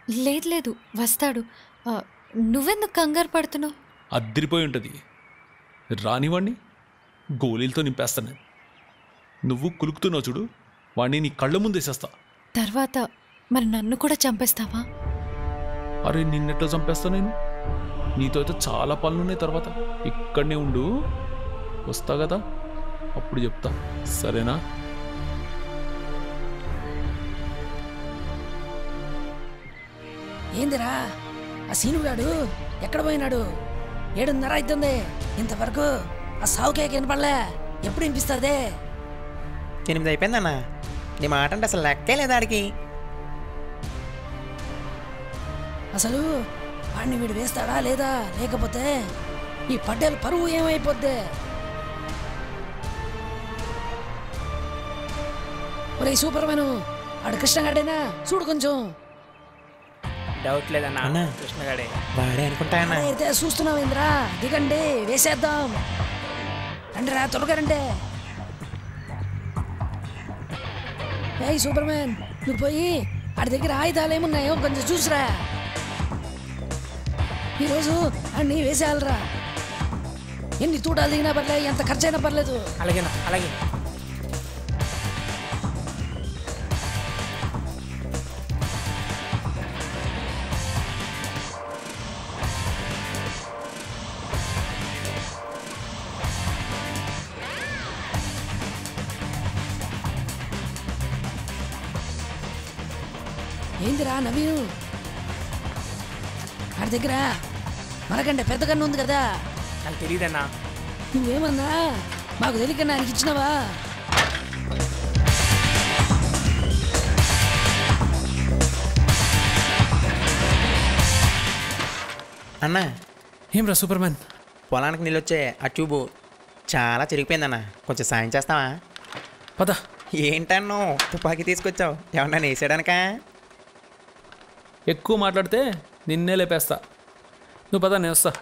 లేదు లేదు వస్తాడు ఆ, నువ్వెందుకు కంగారు పడుతున్నావు అద్దరిపోయి ఉంటుంది రానివాణ్ణి గోళీలతో నింపేస్తాను నేను. నువ్వు కులుకుతున్నావు చూడు వాణ్ణి నీ కళ్ళ ముందు వేసేస్తా తర్వాత మరి నన్ను కూడా చంపేస్తావా అరే నిన్నెట్లా చంపేస్తా నేను నీతో అయితే చాలా పనులు ఉన్నాయి తర్వాత ఇక్కడనే ఉండు వస్తా కదా అప్పుడు చెప్తా సరేనా ఏందిరా ఆ సీనుగాడు ఎక్కడ పోయినాడు ఏడున్నర అవుతుంది ఇంతవరకు ఆ సావు కేక్ వినపడలే ఎప్పుడు వినిపిస్తుంది ఎనిమిది అయిపోయిందన్న నీ మాట అంటే అసలు లెక్కే లేదు ఆడికి అసలు వాడిని వీడు వేస్తాడా లేదా లేకపోతే ఈ పడ్డేల పరువు ఏమైపోద్ది ఒరే సూపర్ మెను ఆడు కృష్ణగాడేనా చూడు కొంచెం డౌట్ లేదన్నా అన్నా. కృష్ణగాడే వాడే అనుకుంటా అన్న అయితే చూస్తున్నావు ఇంద్రా దిగండి వేసేద్దాం రండి రా త్వరగా రండి ఏయ్ సూపర్ మ్యాన్ నువ్వు పోయి ఆడి దగ్గర ఆయుధాలు ఏమున్నాయో కొంచెం చూసిరా ఈరోజు అన్ని వేసేయాలరా ఎన్ని తూటాలు దిగినా పర్లేదు ఎంత ఖర్చు అయినా పర్లేదు అలాగేనా అలాగే ఏందిరా నవీను ఆడి దగ్గర మనకంటే పెద్ద కన్ను ఉంది కదా నాకు తెలియదన్నా నువ్వేమన్నా మాకు తెలియక నాకు ఇచ్చినావా అన్న ఏం రా సూపర్ మ్యాన్ పొలానికి నీళ్ళు వచ్చే ఆ ట్యూబు చాలా చిరిగిపోయిందన్న కొంచెం సాయం చేస్తావా పద ఏంటన్నో తుపాకీ తీసుకొచ్చావు ఏమన్నా వేసాడనకా ఎక్కువ మాట్లాడితే నిన్నే లేపేస్తా నువ్వు పద నేను వస్తా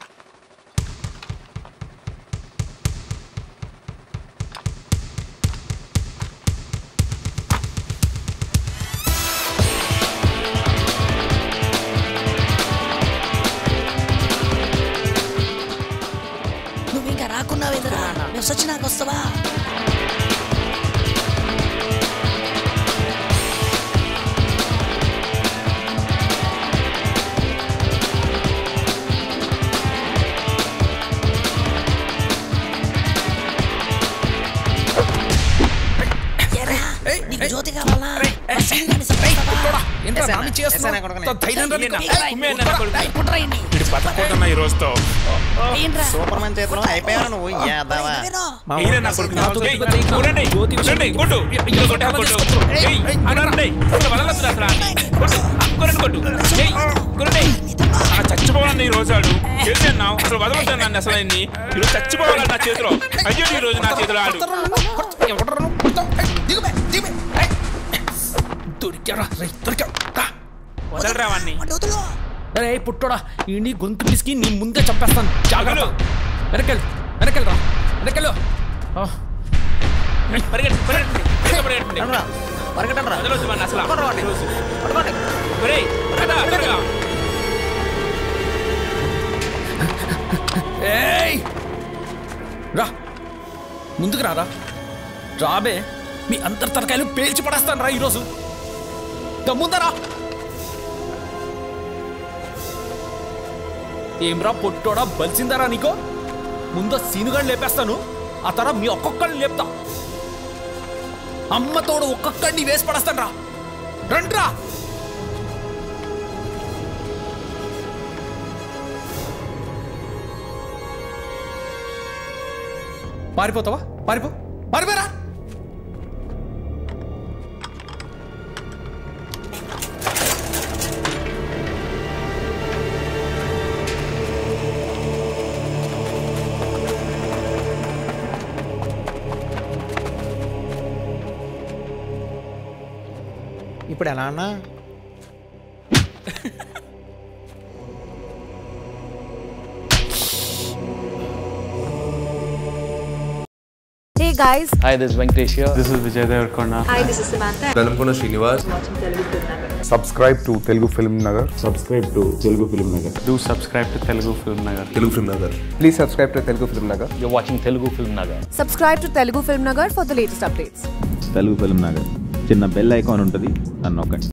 నువ్వు ఇంకా రాకున్నావేంద్రా మేము సచ్చినాక వస్తావా ఏరా, నీకు జ్యోతి కావాలా ఆ సీనుగాడిని చంపేస్తావా? ఏయ్, కుట్రయండి. వీడు బతకపోతున్నా ఈ రోజుతో ఏంట్రా? సూపర్ మ్యాన్ చేతిలో అయిపోయావు నువ్వు యాదవా నవీను, మా ఈయన నా కొడుకు ఏయ్, కొట్టండి, కొట్టండి, కొట్టు. ఇలా కొట్టు, కొట్టు. ఏయ్, అనండి. అసలు వదలొద్దు అసలు ఆడిని. కొట్టు. కొట్టండి, కొట్టు. ఏయ్, కొట్టండి. ఆ చచ్చిపోవాలన్న ఈ రోజు ఆడు తెలిసి అన్నావు అసలు వదలొద్దు నన్ను అసలు ఆయన్ని ఈరోజు చచ్చిపోవాలి నా చేతిలో అయ్యో ఈ రోజు నా చేతిలో ఆడు దొరికారా రేయ్, దొరికావు రా. వదలరా వాడిని వదులు. అరే పుట్టోడా ఈ నీ గొంతు పిసికి నీ ముందే చంపేస్తాను జాగ్రత్త వెనకెళ్ళు వెనకెళ్ళరా వెనకెళ్ళు ఆ, పరిగెత్తి పరిగెత్తి పరిగెత్తి పరిగెట్టండి రా వదలొద్దు మన అసలు ఈ రోజు ఒరేయ్, త్వరగా, త్వరగా. ఏయ్ రా ముందుకు రారా రాబే మీ అందరి తరకాయలు పేల్చి పడేస్తాను రా ఈరోజు దమ్ముందరా ఏం రా పొట్టోడా బలిసిందరా నీకో ముందు సీనుగాడు లేపేస్తాను ఆ తర్వాత మీ ఒక్కొక్కడిని లేపుతా అమ్మ తోడు ఒక్కొక్కడిని వేసి పడేస్తాను రా రండ్రా పారిపోతావా పారిపో పారిపోరా ఇప్పుడు ఎలా అన్నా Hey guys, Hi, this is Venkatesh here. This is Vijay Devarkonda. Hi, this is Samantha. Velankonda Srinivas subscribe to Telugu Film Nagar. subscribe to Telugu Film Nagar. Do subscribe to Telugu Film Nagar. Telugu Film Nagar. Please subscribe to Telugu Film Nagar. You're watching Telugu Film Nagar. Subscribe to Telugu Film Nagar for the latest updates. Telugu film Nagar చిన్న bell icon ఉంటుంది అని నొక్కండి